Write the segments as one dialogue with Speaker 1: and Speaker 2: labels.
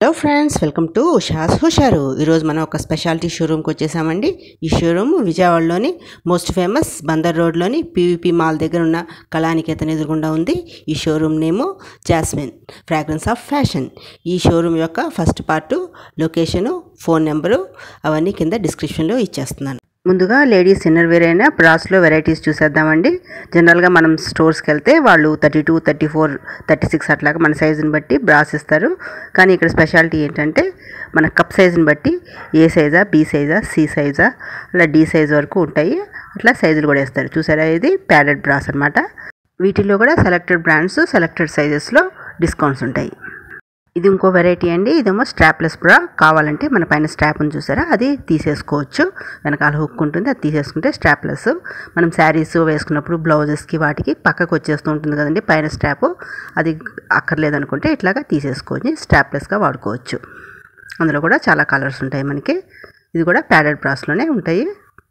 Speaker 1: hello friends welcome to Usha's హుషారు ఈరోజు మనం ఒక స్పెషాలిటీ షోరూమ్కి వచ్చేసామండి ఈ షోరూమ్ విజయవాడలోని మోస్ట్ ఫేమస్ బందర్ రోడ్లోని పీవీపీ మాల్ దగ్గర ఉన్న కళానికేతన్ ఎదురుగుండా ఉంది ఈ showroom name jasmine fragrance of fashion ఈ షోరూమ్ యొక్క first part location phone number అవన్నీ కింద డిస్క్రిప్షన్లో ఇచ్చేస్తున్నాను ముందుగా లేడీస్ ఇన్నర్ వేర్ అయిన బ్రాస్లో వెరైటీస్ చూసేద్దామండి జనరల్గా మనం స్టోర్స్కి వెళ్తే వాళ్ళు thirty two thirty four thirty six అట్లాగా మన సైజుని బట్టి బ్రాస్ ఇస్తారు కానీ ఇక్కడ స్పెషాలిటీ ఏంటంటే మన కప్ సైజుని బట్టి ఏ సైజా బి సైజా సి సైజా అలా డి సైజ్ వరకు ఉంటాయి అట్లా సైజులు కూడా ఇస్తారు చూసారా ఇది ప్యాడెడ్ బ్రాస్ అనమాట వీటిల్లో కూడా సెలెక్టెడ్ బ్రాండ్స్ సెలెక్టెడ్ సైజెస్లో డిస్కౌంట్స్ ఉంటాయి ఇది ఇంకో వెరైటీ అండి ఇదేమో స్ట్రాప్లెస్ బ్రా కావాలంటే మన పైన స్ట్రాప్ ఉంది చూసారా అది తీసేసుకోవచ్చు వెనకాల హుక్ ఉంటుంది అది తీసేసుకుంటే స్ట్రాప్లెస్ మనం శారీస్ వేసుకున్నప్పుడు బ్లౌజెస్కి వాటికి పక్కకు వచ్చేస్తూ ఉంటుంది కదండి పైన స్ట్రాప్ అది అక్కర్లేదు అనుకుంటే ఇట్లాగా తీసేసుకోవచ్చు స్ట్రాప్లెస్గా వాడుకోవచ్చు అందులో కూడా చాలా కలర్స్ ఉంటాయి మనకి ఇది కూడా ప్యాడెడ్ బ్రాస్లోనే ఉంటాయి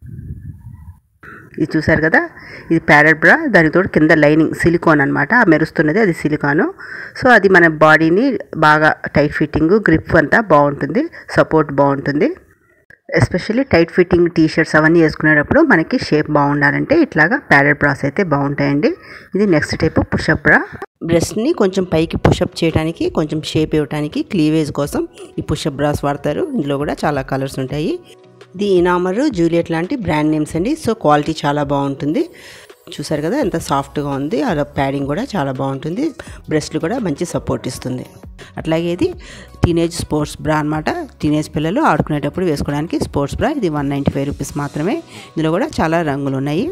Speaker 1: ఇది చూసారు కదా ఇది ప్యారెట్ బ్రా దానితో కింద లైనింగ్ సిలికాన్ అనమాట ఆ మెరుస్తున్నది అది సిలికాను సో అది మన బాడీని బాగా టైట్ ఫిట్టింగ్ గ్రిప్ అంతా బాగుంటుంది సపోర్ట్ బాగుంటుంది especially tight fitting T shirts అవన్నీ వేసుకునేటప్పుడు మనకి షేప్ బాగుండాలంటే ఇట్లాగా ప్యారెట్ బ్రాస్ అయితే బాగుంటాయండి ఇది నెక్స్ట్ టైప్ పుషప్ బ్రా బ్రెస్ట్ని కొంచెం పైకి పుషప్ చేయడానికి కొంచెం షేప్ ఇవ్వడానికి క్లీవేజ్ కోసం ఈ పుషప్ బ్రాస్ వాడతారు ఇందులో కూడా చాలా కలర్స్ ఉంటాయి ఇది ఇనామర్ జూలియట్ లాంటి బ్రాండ్ నేమ్స్ అండి సో క్వాలిటీ చాలా బాగుంటుంది చూసారు కదా ఎంత సాఫ్ట్గా ఉంది అలా ప్యాడింగ్ కూడా చాలా బాగుంటుంది బ్రెస్ట్లు కూడా మంచి సపోర్ట్ ఇస్తుంది అట్లాగే ఇది టీనేజ్ స్పోర్ట్స్ బ్రా అనమాట టీనేజ్ పిల్లలు ఆడుకునేటప్పుడు వేసుకోవడానికి స్పోర్ట్స్ బ్రా ఇది వన్ నైంటీ ఫైవ్ రూపీస్ మాత్రమే ఇందులో కూడా చాలా రంగులు ఉన్నాయి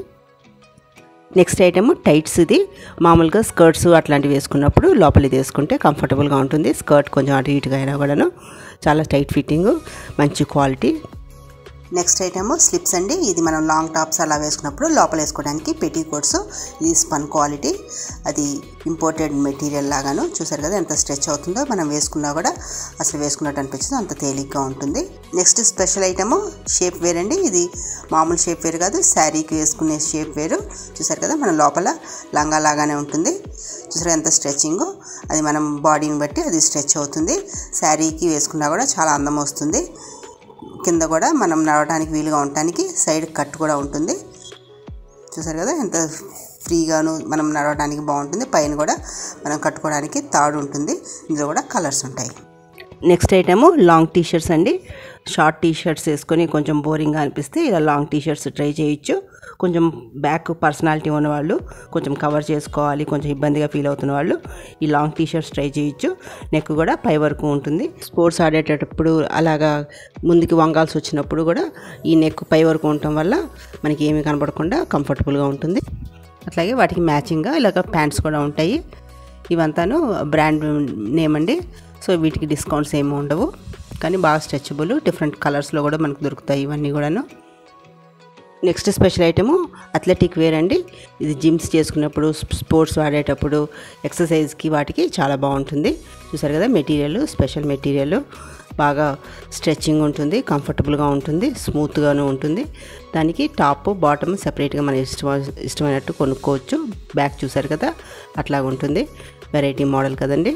Speaker 1: నెక్స్ట్ ఐటమ్ టైట్స్ ఇది మామూలుగా స్కర్ట్స్ అట్లాంటివి వేసుకున్నప్పుడు లోపల ఇది వేసుకుంటే కంఫర్టబుల్గా ఉంటుంది స్కర్ట్ కొంచెం అటు ఇటుగా అయినా కూడాను చాలా టైట్ ఫిట్టింగ్ మంచి క్వాలిటీ నెక్స్ట్ ఐటమ్ స్లిప్స్ అండి ఇది మనం లాంగ్ టాప్స్ అలా వేసుకున్నప్పుడు లోపల వేసుకోవడానికి పెటీ కోట్స్ ఇది స్పన్ క్వాలిటీ అది ఇంపోర్టెడ్ మెటీరియల్ లాగాను చూసారు కదా ఎంత స్ట్రెచ్ అవుతుందో మనం వేసుకున్నా కూడా అసలు వేసుకున్నట్టు అనిపించదు అంత తేలిగ్గా ఉంటుంది next special item shapewear అండి ఇది మామూలు షేప్ వేర్ కాదు శారీకి వేసుకునే షేప్ వేరు చూసారు కదా మన లోపల లంగా లాగానే ఉంటుంది చూసారు ఎంత స్ట్రెచ్చింగ్ అది మనం బాడీని బట్టి అది స్ట్రెచ్ అవుతుంది శారీకి వేసుకున్నా కూడా చాలా అందం వస్తుంది కింద కూడా మనం నడవడానికి వీలుగా ఉండటానికి సైడ్ కట్ కూడా ఉంటుంది చూసారు కదా ఎంత ఫ్రీగాను మనం నడవడానికి బాగుంటుంది పైన కూడా మనం కట్టుకోవడానికి తాడు ఉంటుంది ఇందులో కూడా కలర్స్ ఉంటాయి next item long T shirts అండి షార్ట్ టీ షర్ట్స్ వేసుకొని కొంచెం బోరింగ్గా అనిపిస్తే ఇలా లాంగ్ టీ షర్ట్స్ ట్రై చేయొచ్చు కొంచెం బ్యాక్ పర్సనాలిటీ ఉన్నవాళ్ళు కొంచెం కవర్ చేసుకోవాలి కొంచెం ఇబ్బందిగా ఫీల్ అవుతున్న వాళ్ళు ఈ లాంగ్ టీ షర్ట్స్ ట్రై చేయొచ్చు నెక్ కూడా పై వరకు ఉంటుంది స్పోర్ట్స్ ఆడేటప్పుడు అలాగా ముందుకు వంగాల్సి వచ్చినప్పుడు కూడా ఈ నెక్ పై వరకు ఉండటం వల్ల మనకి ఏమీ కనపడకుండా కంఫర్టబుల్గా ఉంటుంది అట్లాగే వాటికి మ్యాచింగ్గా ఇలాగ ప్యాంట్స్ కూడా ఉంటాయి ఇవంతాను బ్రాండ్ నేమ్ అండి సో వీటికి డిస్కౌంట్స్ ఏమి ఉండవు కానీ బాగా స్ట్రెచబుల్ డిఫరెంట్ కలర్స్లో కూడా మనకు దొరుకుతాయి ఇవన్నీ కూడాను next special item athletic wear అండి ఇది జిమ్స్ చేసుకున్నప్పుడు స్పోర్ట్స్ ఆడేటప్పుడు ఎక్సర్సైజ్కి వాటికి చాలా బాగుంటుంది చూసారు కదా మెటీరియల్ స్పెషల్ మెటీరియల్ బాగా స్ట్రెచ్చింగ్ ఉంటుంది కంఫర్టబుల్గా ఉంటుంది స్మూత్గాను ఉంటుంది దానికి టాప్ బాటమ్ సెపరేట్గా మన ఇష్టం ఇష్టమైనట్టు కొనుక్కోవచ్చు బ్యాక్ చూసారు కదా అట్లాగా ఉంటుంది వెరైటీ మోడల్ కదండి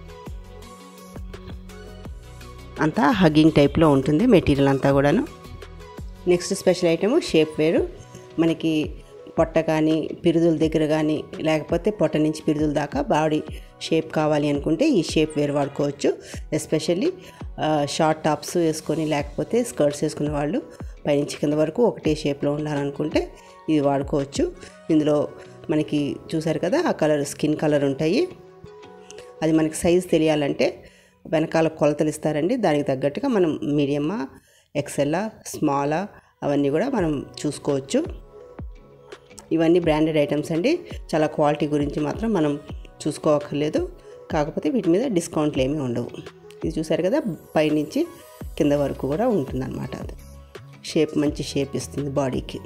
Speaker 1: అంతా హగ్గింగ్ టైప్లో ఉంటుంది మెటీరియల్ అంతా కూడాను నెక్స్ట్ స్పెషల్ ఐటమ్ షేప్ వేరు మనకి పొట్ట కానీ పిరుదుల దగ్గర కానీ లేకపోతే పొట్ట నుంచి పిరుదుల దాకా బాడీ షేప్ కావాలి అనుకుంటే ఈ షేప్ వేరు వాడుకోవచ్చు ఎస్పెషల్లీ షార్ట్ టాప్స్ వేసుకొని లేకపోతే స్కర్ట్స్ వేసుకునే వాళ్ళు పైనుంచి కింద వరకు ఒకటే షేప్లో ఉండాలనుకుంటే ఇది వాడుకోవచ్చు ఇందులో మనకి చూసారు కదా ఆ కలర్ స్కిన్ కలర్ ఉంటాయి అది మనకి సైజ్ తెలియాలంటే వెనకాల కొలతలు ఇస్తారండి దానికి తగ్గట్టుగా మనం మీడియమా ఎక్సెల్లా స్మాలా అవన్నీ కూడా మనం చూసుకోవచ్చు ఇవన్నీ బ్రాండెడ్ ఐటమ్స్ అండి చాలా క్వాలిటీ గురించి మాత్రం మనం చూసుకోవక్కర్లేదు కాకపోతే వీటి మీద డిస్కౌంట్లు ఏమీ ఉండవు ఇది చూసారు కదా పైనుంచి కింద వరకు కూడా ఉంటుందన్నమాట అది షేప్ మంచి షేప్ ఇస్తుంది బాడీకి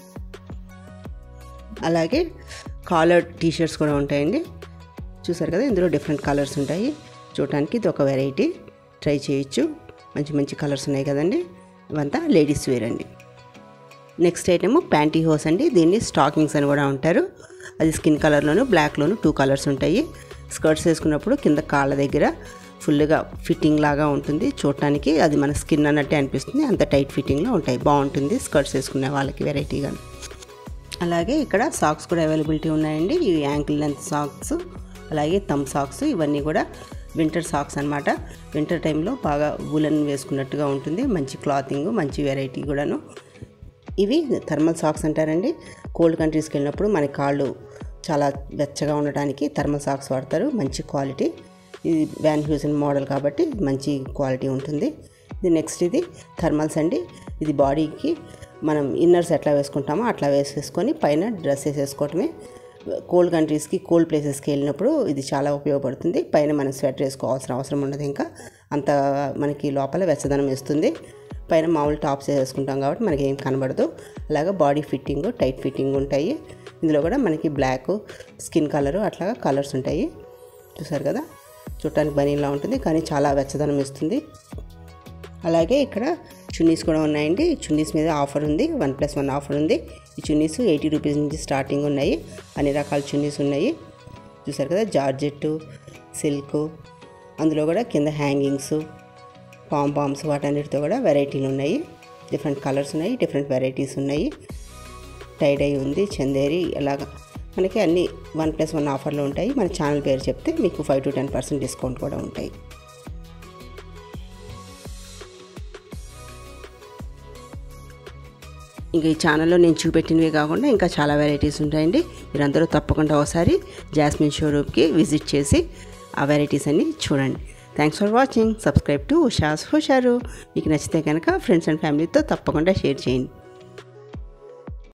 Speaker 1: అలాగే కాలర్ టీ షర్ట్స్ కూడా ఉంటాయండి చూసారు కదా ఇందులో డిఫరెంట్ కలర్స్ ఉంటాయి చూడటానికి ఇది ఒక వెరైటీ ట్రై చేయొచ్చు మంచి మంచి కలర్స్ ఉన్నాయి కదండి ఇవంతా లేడీస్ వేర్ అండి నెక్స్ట్ ఐటమ్ ప్యాంటీ హోస్ అండి దీన్ని స్టాకింగ్స్ అని కూడా అంటారు అది స్కిన్ కలర్లోను బ్లాక్లోను టూ కలర్స్ ఉంటాయి స్కర్ట్స్ వేసుకున్నప్పుడు కింద కాళ్ళ దగ్గర ఫుల్గా ఫిట్టింగ్ లాగా ఉంటుంది చూడటానికి అది మన స్కిన్ అన్నట్టే అనిపిస్తుంది అంత టైట్ ఫిట్టింగ్లో ఉంటాయి బాగుంటుంది స్కర్ట్స్ వేసుకునే వాళ్ళకి వెరైటీగా అలాగే ఇక్కడ సాక్స్ కూడా అవైలబిలిటీ ఉన్నాయండి ఇవి యాంకిల్ లెంత్ సాక్స్ అలాగే థమ్ సాక్స్ ఇవన్నీ కూడా వింటర్ సాక్స్ అనమాట వింటర్ టైంలో బాగా వూలన్ వేసుకున్నట్టుగా ఉంటుంది మంచి క్లాతింగ్ మంచి వెరైటీ కూడాను ఇవి థర్మల్ సాక్స్ అంటారండి కోల్డ్ కంట్రీస్కి వెళ్ళినప్పుడు మన కాళ్ళు చాలా వెచ్చగా ఉండటానికి థర్మల్ సాక్స్ వాడతారు మంచి క్వాలిటీ ఇది వ్యాన్ హ్యూజన్ మోడల్ కాబట్టి మంచి క్వాలిటీ ఉంటుంది ఇది నెక్స్ట్ ఇది థర్మల్స్ అండి ఇది బాడీకి మనం ఇన్నర్స్ ఎట్లా వేసుకుంటామో అట్లా వేసేసుకొని పైన డ్రెస్ వేసేసుకోవటమే కోల్డ్ కంట్రీస్కి కోల్డ్ ప్లేసెస్కి వెళ్ళినప్పుడు ఇది చాలా ఉపయోగపడుతుంది పైన మనం స్వెటర్ వేసుకోవాల్సిన అవసరం ఉండదు ఇంకా అంత మనకి లోపల వెచ్చదనం ఇస్తుంది పైన మామూలు టాప్స్ వేసుకుంటాం కాబట్టి మనకి ఏం కనబడదు అలాగే బాడీ ఫిట్టింగ్ టైట్ ఫిట్టింగ్ ఉంటాయి ఇందులో కూడా మనకి బ్లాక్ స్కిన్ కలరు అట్లాగా కలర్స్ ఉంటాయి చూసారు కదా చూడటానికి బనీలా ఉంటుంది కానీ చాలా వెచ్చదనం ఇస్తుంది అలాగే ఇక్కడ చున్నీస్ కూడా ఉన్నాయండి చున్నీస్ మీద ఆఫర్ ఉంది వన్ ప్లస్ వన్ ఆఫర్ ఉంది ఈ చున్నీస్ ఎయిటీ రూపీస్ నుంచి స్టార్టింగ్ ఉన్నాయి అన్ని రకాల చున్నీస్ ఉన్నాయి చూసారు కదా జార్జెట్ సిల్క్ అందులో కూడా కింద హ్యాంగింగ్స్ పామ్ పామ్స్ వాటన్నిటితో కూడా వెరైటీలు ఉన్నాయి డిఫరెంట్ కలర్స్ ఉన్నాయి డిఫరెంట్ వెరైటీస్ ఉన్నాయి టైడ్ అయి ఉంది చందేరి అలాగా మనకి అన్ని వన్ ప్లస్ వన్ ఆఫర్లు ఉంటాయి మన ఛానల్ పేరు చెప్తే మీకు five to ten percent discount కూడా ఉంటాయి ఇంకా ఈ ఛానల్లో నేను చూపెట్టినవే కాకుండా ఇంకా చాలా వెరైటీస్ ఉంటాయండి మీరందరూ తప్పకుండా ఒకసారి జాస్మిన్ షోరూమ్కి విజిట్ చేసి ఆ వెరైటీస్ అన్ని చూడండి thanks for watching subscribe to Usha's హుషారు మీకు నచ్చితే కనుక ఫ్రెండ్స్ అండ్ ఫ్యామిలీతో తప్పకుండా షేర్ చేయండి